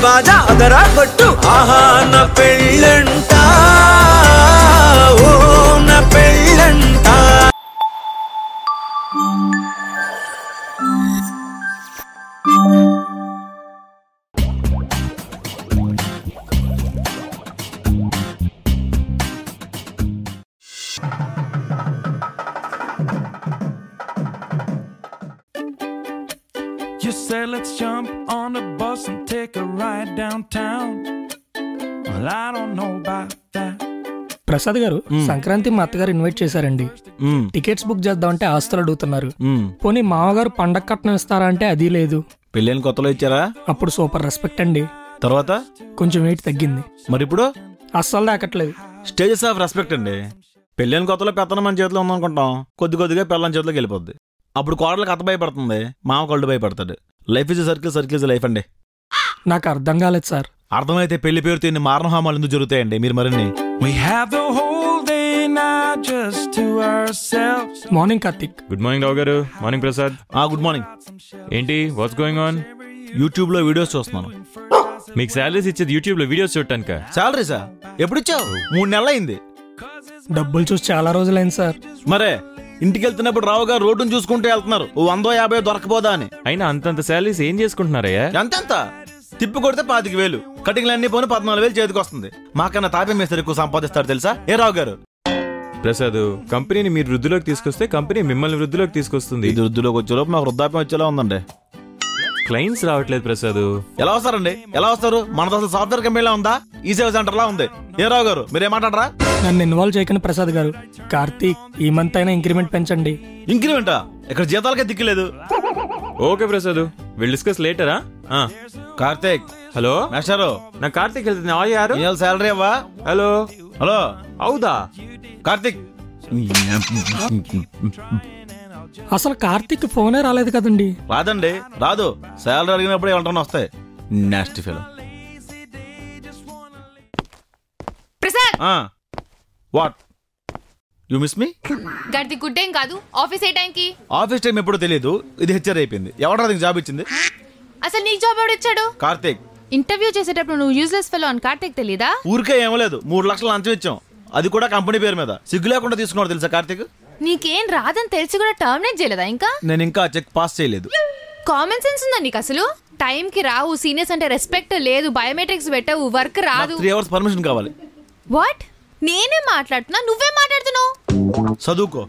బాజా అదరా కొట్టు ఆహా నా పెళ్ళంట ఓ నా పెళ్ళంట You said let's jump on the bus and take a ride downtown. Well, I don't know about that. Prasad గారు సంక్రాంతి మా అత్తగారు ఇన్వైట్ చేశారండి మ్మ్. టికెట్స్ బుక్ చేద్దామంటే ఆస్తులు అడుగుతున్నారు మ్మ్. పోనీ మామగారు పండగ కట్నం ఇస్తారా అంటే అది లేదు పెళ్ళైన కొత్తలో ఇచ్చారా అప్పుడు సూపర్ రెస్పెక్ట్ అండి తర్వాత కొంచెం వెయిట్ తగ్గింది మరి ఇప్పుడు అస్సలు దాకట్లేదు స్టేజెస్ ఆఫ్ రెస్పెక్ట్ అండి పెళ్ళైన కొత్తలో పెత్తనం మన చేతిలో ఉందనుకుంటాం కొద్ది కొద్దిగా పిల్లల చేతిలోకి వెళ్ళిపోద్ది అప్పుడు కోడలకు అత్త భయపడుతుంది మామ కళ్ళు భయపడతాడు life is circle circle is life అండి నాకు అర్థం కాలేదు సార్ అర్థమైతే పెళ్లి పేరుతో ఇన్ని మారణహోమాలు ఎందుకు జరుగుతాయండి మీరు మరిన్ని We have the whole day now just to ourselves. Morning Karthik good morning Rao garu morning Prasad ఆ గుడ్ మార్నింగ్ ఏంటి వాట్స్ గోయింగ్ ఆన్ యూట్యూబ్ లో వీడియోస్ చూస్తున్నాను మీకు శాలరీస్ ఇచ్చేది యూట్యూబ్ లో వీడియోస్ చూడటానిక శాలరీ సార్ ఎప్పుడు ఇచ్చావు మూడు నెలలు అయింది డబ్బులు చూసి చాలా రోజులైంది సార్ మరే ఇంటికి వెళ్తున్నప్పుడు రావు గారు రోడ్డును చూసుకుంటూ వెళ్తున్నారు ఓ వందో యాభై దొరకపోదా అని అయినా అంతంత శాలరీస్ ఏం చేసుకుంటున్నారయ్యా ఎంతెంత తిప్పి కొడితే పాతిక వేలు కటింగ్లు అన్ని పోను పద్నాలుగు వేలు చేతికి వస్తుంది మాకన్నా తాపే మేస్తారు ఎక్కువ సంపాదిస్తారు తెలుసా ఏ రావు గారు ప్రసాద్ కంపెనీని మీరు వృద్ధిలోకి తీసుకొస్తే కంపెనీ మిమ్మల్ని వృద్ధిలోకి తీసుకొస్తుంది ఇది వృద్ధిలోకి వచ్చేలోపు మాకు వృద్ధాప్యం వచ్చేలా ఉందండి క్లయింట్స్ రావట్లేదు ప్రసాద్ ఎలా వస్తారండి ఎలా వస్తారు మనది అసలు సాఫ్ట్వేర్ కంపెనీలా ఉందా ఈ సేవ సెంటర్ లా ఉంది ఏ రావు గారు మీరేమాటాడరా నన్ను ఇన్వాల్వ్ చేయకండి ప్రసాద్ గారు కార్తీక్ ఈ మంత్ అయినా ఇంక్రిమెంట్ పెంచండి ఇంక్రిమెంటా ఇక్కడ జీతాలకే దిక్కులేదు ఓకే ప్రసాద్ విల్ డిస్కస్ లేటరా కార్తీక్ హలో మేస్టారు నా కార్తీక్ వెళ్తుంది ఆ యారు ఇవాళ శాలరీ అవ్వా హలో హలో అవుదా కార్తీక్ అసలు కార్తీక్ ఫోనే రాలేదు కదండి రాదండి రాదు శాలరీ అడిగినప్పుడు ఏమంటాను వస్తాయి next film Prasad what you miss me గడిది గుడ్డేం కాదు ఆఫీస్ ఏ టైంకి ఆఫీస్ టైం ఎప్పుడో తెలియదు ఇది హెచ్చర్ అయిపోయింది ఎవడ నీకు జాబ్ ఇచ్చింది అసలు నీకు జాబ్ ఎవడు ఇచ్చాడు కార్తీక్ ఇంటర్వ్యూ చేసేటప్పుడు నువ్వు యూజ్లెస్ ఫెలో అని కార్తీక్ తెలీదా ఊరికే ఏమలేదు మూడు లక్షలు లంచం ఇచ్చాం అది కూడా కంపెనీ పేరు మీద సిగ్గు లేకుండా తీసుకున్నాడు తెలుసా కార్తీక్ నీకేం రాదని తెలిసి కూడా టర్మినేట్ చేయలేదా ఇంకా నేను ఇంకా చెక్ పాస్ చేయలేదు కామన్ సెన్స్ ఉందా నీకు అసలు టైం కి రావు సీనియర్స్ అంటే రెస్పెక్ట్ లేదు బయోమెట్రిక్స్ పెట్టవు వర్క్ రాదు త్రీ అవర్స్ పర్మిషన్ కావాలి వాట్ నేనే మాట్లాడుతున్నా నువ్వే మాట్లాడుతున్నావు చదువుకో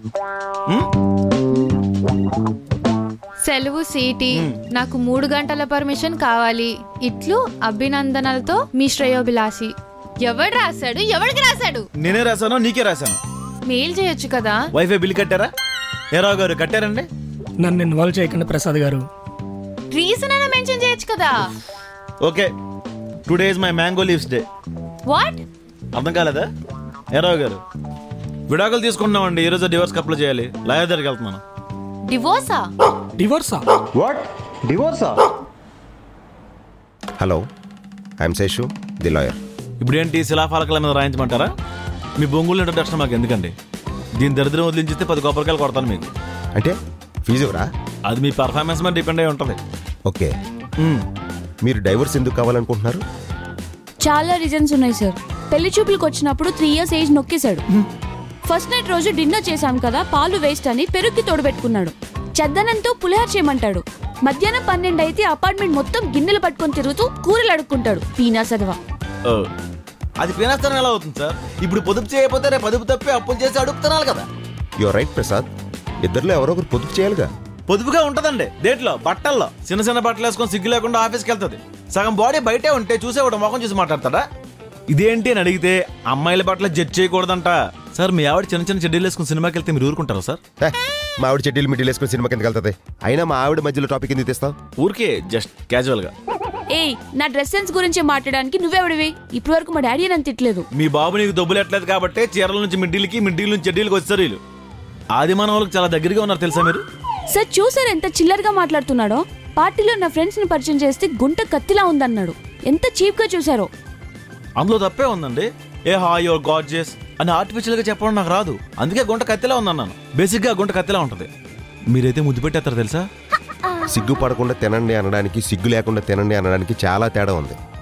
సెలవు సీటీ నాకు మూడు గంటల పర్మిషన్ కావాలి ఇట్లు అభినందనలతో మీ శ్రేయోభిలాషి ఎవడు రాశాడు ఎవడికి రాశాడు నేనే రాశాను నీకే రాశాను మెయిల్ చేయొచ్చు కదా వైఫై బిల్ కట్టారా ఏరావు గారు కట్టారండి నన్ను ఇన్వాల్వ్ చేయకండి ప్రసాద్ గారు రీజన్ అయినా మెన్షన్ చేయొచ్చు కదా okay two days my mango leaves day what అర్థం కాలేదా ఏరావు గారు విడాకులు తీసుకుంటున్నామండి ఈ రోజు డివోర్స్ అప్లై చేయాలి లాయర్ దగ్గరికి వెళ్తున్నాను డివోర్సా డివోర్సా వాట్ డివోర్సా hello I'm Seshu the lawyer ఇప్పుడు ఏంటి శిలాఫలకల మీద రాయించమంటారా మీ బొంగులు ఇంట్రడక్షన్ మాకు ఎందుకండి దీని దరిద్రం వదిలించితే పది కొబ్బరికాయలు కొడతాను మీకు అంటే ఫీజు ఎవరా అది మీ పర్ఫార్మెన్స్ మీద డిపెండ్ అయి ఉంటుంది ఓకే మీరు డైవర్స్ ఎందుకు కావాలనుకుంటున్నారు చాలా రీజన్స్ ఉన్నాయి సార్ పెళ్లి చూపులకు వచ్చినప్పుడు త్రీ ఇయర్స్ ఏజ్ నొక్కేశాడు ఫస్ట్ నైట్ రోజు డిన్నర్ చేశాం కదా పాలు వేస్ట్ అని పెరుక్కి తోడబెట్టుకున్నాడు చద్దనంతో పులిహార చేయమంటాడు మధ్యాహ్నం పన్నెండు అయితే అపార్ట్మెంట్ మొత్తం గిన్నెలు పట్టుకొని తిరుగుతూ కూరలు అడుక్కుంటాడు పీనా సదవా ఓ, అది పీనాస్తానం ఎలా అవుతుంది సార్ ఇప్పుడు పొదుపు చేయకపోతే రేపు పొదుపు తప్పి అప్పులు చేసి అడుగుతున్నాను కదా యువర్ రైట్ ప్రసాద్ ఇద్దరిలో ఎవరో ఒకరు పొదుపు చేయాలిగా పొదుపుగా ఉంటదండి దేంట్లో బట్టల్లో చిన్న చిన్న బట్టలు వేసుకొని సిగ్గు లేకుండా ఆఫీస్కి వెళ్తుంది సగం బాడీ బయటే ఉంటే చూసేవాడు ముఖం చూసి మాట్లాడతాడా ఇదేంటి అని అడిగితే అమ్మాయిల బట్టలు జడ్జ్ చేయకూడదంట సార్ మీ ఆవిడ చిన్న చిన్న చెడ్డీలు వేసుకుని సినిమాకి వెళ్తే మీరు ఊరుకుంటారా సార్ హే, మా ఆవిడ చెడ్డీలు మిడ్డీలు వేసుకుని సినిమా కిందకి వెళ్తుంది అయినా మా ఆవిడ మధ్యలో టాపిక్ ఎందుకు తెస్తావు ఊరికే జస్ట్ క్యాజువల్ గా ఏయ్ నా డ్రెస్ సెన్స్ గురించి మాట్లాడడానికి నువ్వెవడివి ఇప్పటి వరకు మా డాడీ నన్ను తిట్టలేదు మీ బాబు నీకు దొబ్బులెట్లేదు కాబట్టి చీరల నుంచి మిడ్డీలకి మిడ్డీల నుంచి చెడ్డీలకి వచ్చారు వీళ్ళు ఆది మానవులకు చాలా దగ్గరగా ఉన్నారు తెలుసా మీరు సార్ చూసారు ఎంత చిల్లరగా మాట్లాడుతున్నాడో పార్టీలో నా ఫ్రెండ్స్ ని పరిచయం చేస్తే గుంట కత్తిలా ఉందన్నాడు ఎంత చీప్ గా చూసారో అందులో తప్పే ఉందండి ఏ హా యువర్ గాడ్జెస్ అని ఆర్టిఫిషియల్ గా చెప్పడం నాకు రాదు అందుకే గుంట కత్తిలా ఉందన్నాను బేసిక్ గా గుంట కత్తిలా ఉంటది మీరైతే ముద్దు పెట్టేస్తారు తెలుసా సిగ్గు పడకుండా తినండి అనడానికి సిగ్గు లేకుండా తినండి అనడానికి చాలా తేడా ఉంది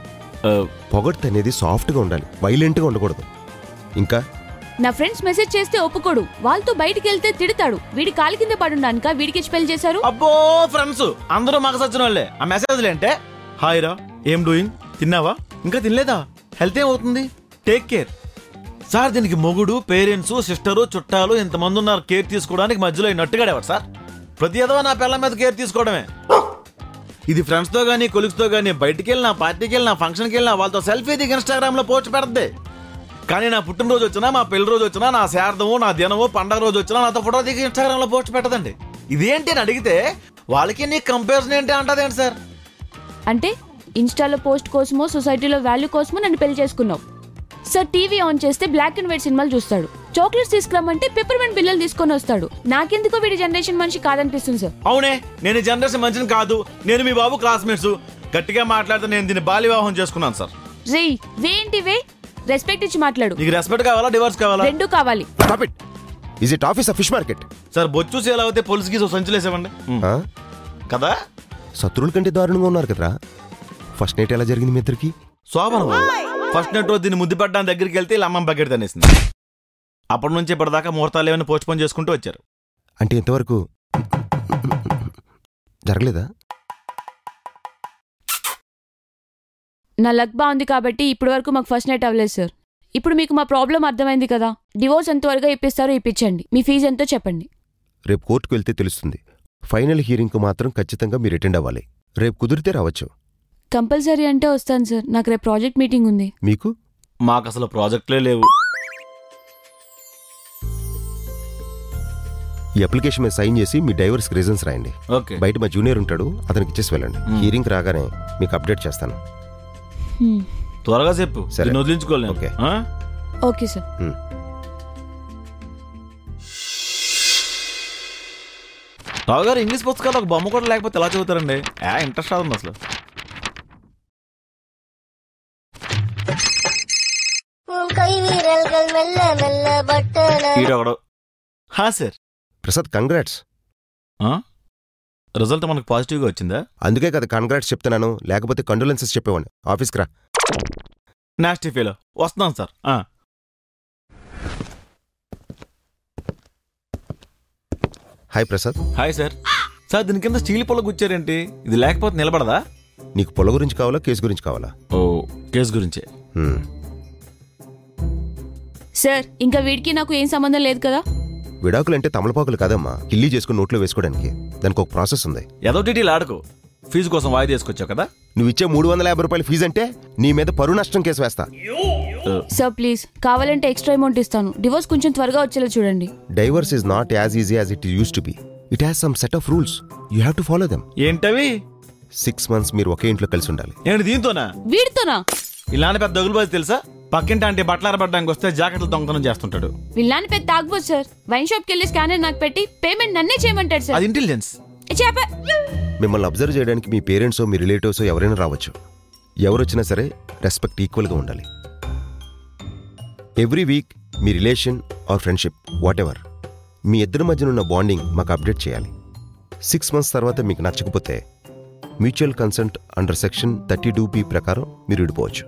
ఆ, పొగడ్త అనేది సాఫ్ట్గా ఉండాలి వైలెంట్గా ఉండకూడదు ఇంకా నా ఫ్రెండ్స్ మెసేజ్ చేస్తే ఒప్పుకోడు వాళ్ళతో బయటికి వెళ్తే తిడతాడు వీడి కాలి కింద పడుండానిక వీడికి స్పెల్ చేశారు అబ్బో ఫ్రెండ్స్ అందరూ మాకు సచ్చిన వాళ్ళే ఆ మెసేజ్లు అంటే హాయ్ రా ఏం డూయింగ్ తిన్నావా ఇంకా తినలేదా హెల్త్ ఏమవుతుంది టేక్ కేర్ సార్ దీనికి మొగుడు పేరెంట్స్ సిస్టరు చుట్టాలు ఇంతమంది ఉన్నారు కేర్ తీసుకోవడానికి మధ్యలో ఈ నట్టుగాడేవాడు సార్ ప్రతి ఏదో నా పిల్లల మీద కేర్ తీసుకోవడమే ఇది ఫ్రెండ్స్ తో గానీ కొలిక్స్ తో గానీ బయటికి వెళ్ళినా పార్టీకి వెళ్ళినా ఫంక్షన్కి వెళ్ళినా వాళ్ళతో సెల్ఫీ దిగి ఇన్స్టాగ్రామ్ లో పోస్ట్ పెడద్ది కానీ నా పుట్టినరోజు వచ్చినా మా పెళ్లి రోజు వచ్చినా నా శారదము నా దినము పండగ రోజు వచ్చినా నాతో ఫోటో దిగి ఇన్స్టాగ్రామ్ లో పోస్ట్ పెట్టదండి ఇదేంటి అని అడిగితే వాళ్ళకి నీ కంపారిజన్ ఏంటి అంటదేంటి సార్ అంటే ఇన్స్టాలో పోస్ట్ కోసమో సొసైటీలో వాల్యూ కోసమో నన్ను పెళ్లి చేసుకున్నావు సార్ టీవీ ఆన్ చేస్తే బ్లాక్ అండ్ వైట్ సినిమాలు చూస్తాడు చాక్లెట్స్ తీసుకురమ్మంటే పెప్పర్మెంట్ బిల్లలు తీసుకొని వస్తాడు నాకెందుకో వీడి జనరేషన్ మనిషి కాదనిపిస్తుంది సార్ అవునే నేను ఈ జనరేషన్ మంచిని కాదు నేను మీ బాబు క్లాస్మేట్స్ గట్టిగా మాట్లాడితే నేను దీన్ని బాల్య వివాహం చేసుకున్నాను సార్ రే వేంటి వే రెస్పెక్ట్ ఇచ్చి మాట్లాడు నీకు రెస్పెక్ట్ కావాలా డివర్స్ కావాలా రెండు కావాలి stop it is it office fish market sir బొచ్చు సేల్ అవుతే పొలిసికి సంచులేసేవండి కదా శత్రువుల కంటే దారుణంగా ఉన్నారు కదరా ఫస్ట్ నైట్ ఎలా జరిగింది మీ ఇద్దరికి శోభనం ఫస్ట్ నెట్ రోజు దీన్ని ముద్దు పెట్టడానికి దగ్గరికి వెళ్తే ఇలా అమ్మమ్మ బకెట్ తనేసింది అప్పటి నుంచి ఇప్పటిదాకా ముహూర్తాలు ఏమైనా పోస్ట్ పోన్ చేసుకుంటూ వచ్చారు అంటే ఇంతవరకు జరగలేదా నా లక్ బాగుంది కాబట్టి ఇప్పటి వరకు మాకు ఫస్ట్ నైట్ అవ్వలేదు సార్ ఇప్పుడు మీకు మా ప్రాబ్లం అర్థమైంది కదా డివోర్స్ ఎంత త్వరగా ఇప్పిస్తారో ఇప్పించండి మీ ఫీజు ఎంతో చెప్పండి రేపు కోర్టుకు వెళ్తే తెలుస్తుంది ఫైనల్ హియరింగ్కు మాత్రం ఖచ్చితంగా మీరు అటెండ్ అవ్వాలి రేపు కుదిరితే రావచ్చు కంపల్సరీ అంటే వస్తాను సార్ నాకు రేపు ప్రాజెక్ట్ మీటింగ్ ఉంది మీకు మాకు అసలు ప్రాజెక్టులే లేవు ఈ అప్లికేషన్ మీద సైన్ చేసి మీ డైవర్స్కి రీజన్స్ రాయండి ఓకే బయట మా జూనియర్ ఉంటాడు అతనికి ఇచ్చేసి వెళ్ళండి హియరింగ్ రాగానే మీకు అప్డేట్ చేస్తాను హ్మ్. త్వరగా చెప్పు సరే. దీన్ని వదిలించుకోలేను ఓకే. ఆ? Okay sir Rao garu English పుస్తకాలు ఒక బొమ్మ కూడా లేకపోతే ఎలా చదువుతారండి ఏ ఇంట్రెస్ట్ రాదు అసలు ಕೈ ವಿರಲ್ಗಳು ಮೆಲ್ಲ ಮೆಲ್ಲ ಬಟ್ಟಲ ఈడొకడు హా సార్ ప్రసాద్ కంగ్రాట్స్ రిజల్ట్ మనకు పాజిటివ్గా వచ్చిందా అందుకే కదా కంగ్రాట్స్ చెప్తున్నాను లేకపోతే కండోలెన్సెస్ చెప్పేవాడిని ఆఫీస్కి రా నాస్టీ ఫీల్ వస్తున్నాను సార్ ఆ. Hi Prasad hi sir sir దీని కింద స్టీల్ పొల గుచ్చారేంటి ఇది లేకపోతే నిలబడదా నీకు పొల గురించి కావాలా కేసు గురించి కావాలా ఓ కేసు గురించే హ్మ్. సార్ ఇంకా వీడికి నాకు ఏం సంబంధం లేదు కదా విడాకులంటే తమలపాకులు కాదమ్మా కిల్లీ చేసుకుని నోట్లో వేసుకోవడానికి దానికి ఒక ప్రాసెస్ ఉంది ఏదో టీటీలు ఆడుకో ఫీజు కోసం వాయిదా తీసుకొచ్చావు కదా నువ్వు ఇచ్చే మూడు వందల యాభై రూపాయల ఫీజు అంటే నీ మీద పరువు నష్టం కేసు వేస్తా సార్ ప్లీజ్ కావాలంటే ఎక్స్ట్రా అమౌంట్ ఇస్తాను డివోర్స్ కొంచెం త్వరగా వచ్చేలా చూడండి divorce is not as easy as it used to be it has some set of rules you have to follow them ఏంటవి సిక్స్ మంత్స్ మీరు ఒకే ఇంట్లో కలిసి ఉండాలి ఏంటి దీంతోనా వీడితోనా ఇలాంటి పెద్ద దగులుబాజు తెలుసా పక్కింటి అంటే బట్టలు ఆరబడ్డానికి వస్తే జాకెట్లు దొంగతనం చేస్తుంటాడు విల్లాని పెద్ద తాగబోదు సార్ వైన్ షాప్కి వెళ్ళి స్కానర్ నాకు పెట్టి పేమెంట్ నన్నే చేయమంటాడు సార్ అది ఇంటెలిజెన్స్ ఏ చేప మిమ్మల్ని అబ్జర్వ్ చేయడానికి మీ పేరెంట్స్ మీ రిలేటివ్స్ ఎవరైనా రావచ్చు ఎవరొచ్చినా సరే రెస్పెక్ట్ ఈక్వల్గా ఉండాలి ఎవ్రీ వీక్ మీ relation or friendship whatever మీ ఇద్దరి మధ్యన ఉన్న బాండింగ్ మాకు అప్డేట్ చేయాలి సిక్స్ మంత్స్ తర్వాత మీకు నచ్చకపోతే mutual consent under section thirty two B ప్రకారం మీరు విడిపోవచ్చు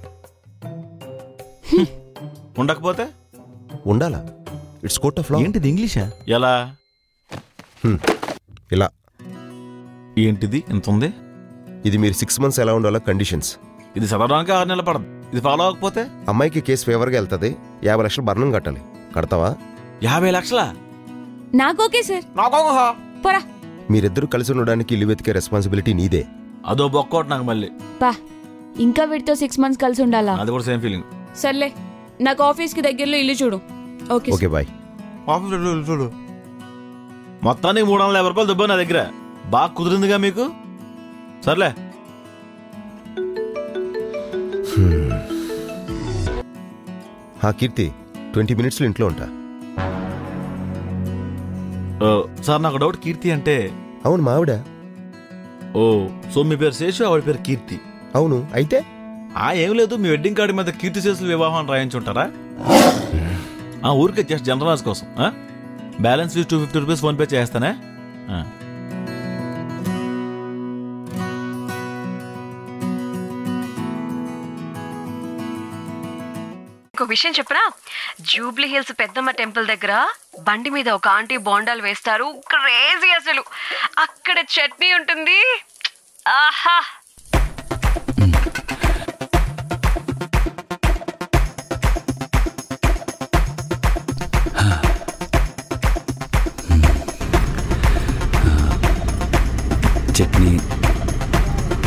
ఉండకపోతే ఉండాలా ఇట్స్ కోర్ట్ ఆఫ్ లా ఏంటిది ఇంగ్లీషా ఎలా ఇలా ఏంటిది ఎంత ఉంది ఇది మీరు సిక్స్ మంత్స్ ఎలా ఉండాలో కండిషన్స్ ఇది చదవడానికి ఆరు నెలలు పడదు ఇది ఫాలో అవ్వకపోతే అమ్మాయికి కేసు ఫేవర్గా వెళ్తుంది యాభై లక్షలు భరణం కట్టాలి కడతావా యాభై లక్షలా నాకు ఓకే సార్ నాకు పోరా మీరిద్దరూ కలిసి ఉండడానికి ఇల్లు వెతికే రెస్పాన్సిబిలిటీ నీదే అదో బొక్కోటి నాకు మళ్ళీ పా ఇంకా వీడితో సిక్స్ మంత్స్ కలిసి ఉండాలా అది కూడా సేమ్ ఫీలింగ్ సర్లే నాకు ఆఫీస్కి దగ్గరలో ఇల్లు చూడు ఓకే ఓకే బాయ్ ఆఫీస్ చూడు మొత్తానికి మూడు వందల యాభై రూపాయలు దుబ్బా నా దగ్గర బాగా కుదిరిందిగా మీకు సర్లే హా కీర్తి ట్వంటీ మినిట్స్లో ఇంట్లో ఉంటా ఓ, సార్ నాకు డౌట్ కీర్తి అంటే అవును మావిడ ఓ సో మీ పేరు శేషు ఆవిడ పేరు కీర్తి అవును అయితే ఆ ఏం లేదు మీ వెడ్డింగ్ కార్డు మీద కీర్తి శేషుల వివాహం అని రాయించుంటారా ఆ ఊరికే జస్ట్ జనరల్ నాలెడ్జ్ కోసం ఆ? Balance fees two fifty rupees PhonePe చేస్తానే ఆ. నీకు విషయం చెప్పనా జూబ్లీ హిల్స్ పెద్దమ్మ టెంపుల్ దగ్గర బండి మీద ఒక ఆంటీ బోండాలు వేస్తారు క్రేజీ అసలు అక్కడ చట్నీ ఉంటుంది ఆహా